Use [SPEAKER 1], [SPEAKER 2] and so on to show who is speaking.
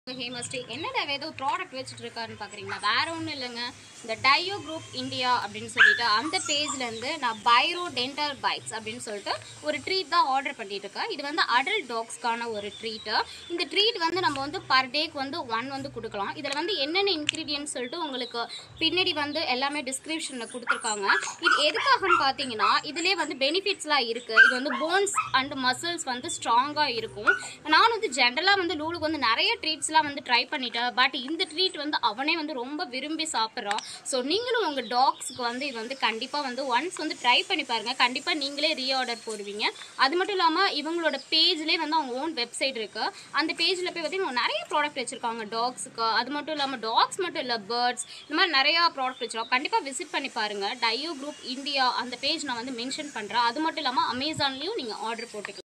[SPEAKER 1] ஹேமஸ்ரீ என்னடா ஏதோ ப்ராடக்ட் வச்சுட்டு இருக்காருன்னு பார்க்குறீங்களா வேற ஒன்றும் இல்லைங்க இந்த டயோ குரூப் இந்தியா அப்படின்னு சொல்லிட்டு அந்த பேஜ்லேருந்து நான் பைரோ டென்டல் பைட்ஸ் அப்படின்னு சொல்லிட்டு ஒரு ட்ரீட் தான் ஆர்டர் பண்ணிட்டு இருக்கேன் இது வந்து அடல்ட் டாக்ஸ்க்கான ஒரு ட்ரீட்டு இந்த ட்ரீட் வந்து நம்ம வந்து பர் டேக்கு வந்து ஒன் வந்து கொடுக்கலாம் இதில் வந்து என்னென்ன இன்க்ரீடியன்ட் சொல்லிட்டு உங்களுக்கு பின்னாடி வந்து எல்லாமே டிஸ்கிரிப்ஷனில் கொடுத்துருக்காங்க இது எதுக்காகன்னு பார்த்தீங்கன்னா இதுலேயே வந்து பெனிஃபிட்ஸ்லாம் இருக்குது இது வந்து போன்ஸ் அண்ட் மசில்ஸ் வந்து ஸ்ட்ராங்காக இருக்கும் நான் வந்து ஜென்ரலாக வந்து லூலுக்கு வந்து நிறைய ட்ரீட்ஸ்லாம் வந்து ட்ரை பண்ணிட்டேன் பட் இந்த ட்ரீட் வந்து அவனே வந்து ரொம்ப விரும்பி சாப்பிட்றான் ஸோ நீங்களும் உங்கள் டாக்ஸ்க்கு வந்து இது வந்து கண்டிப்பாக வந்து ஒன்ஸ் வந்து ட்ரை பண்ணி பாருங்கள் கண்டிப்பாக நீங்களே ரீஆர்டர் போடுவீங்க அது மட்டும் இல்லாமல் இவங்களோட பேஜ்லேயே வந்து அவங்க ஓன் வெப்சைட் இருக்குது அந்த பேஜில் போய் பார்த்தீங்கன்னா நிறைய ப்ராடக்ட் வச்சுருக்காங்க டாக்ஸுக்கு அது மட்டும் இல்லாமல் டாக்ஸ் மட்டும் இல்லை பேர்ட்ஸ் இந்த மாதிரி நிறையா ப்ராடக்ட் வச்சுருக்காங்க கண்டிப்பாக விசிட் பண்ணி பாருங்கள் டயோ குரூப் இந்தியா அந்த பேஜ் நான் வந்து மென்ஷன் பண்ணுறேன் அது மட்டும் இல்லாமல் அமேசான்லேயும் நீங்கள் ஆர்டர் போட்டுக்கலாம்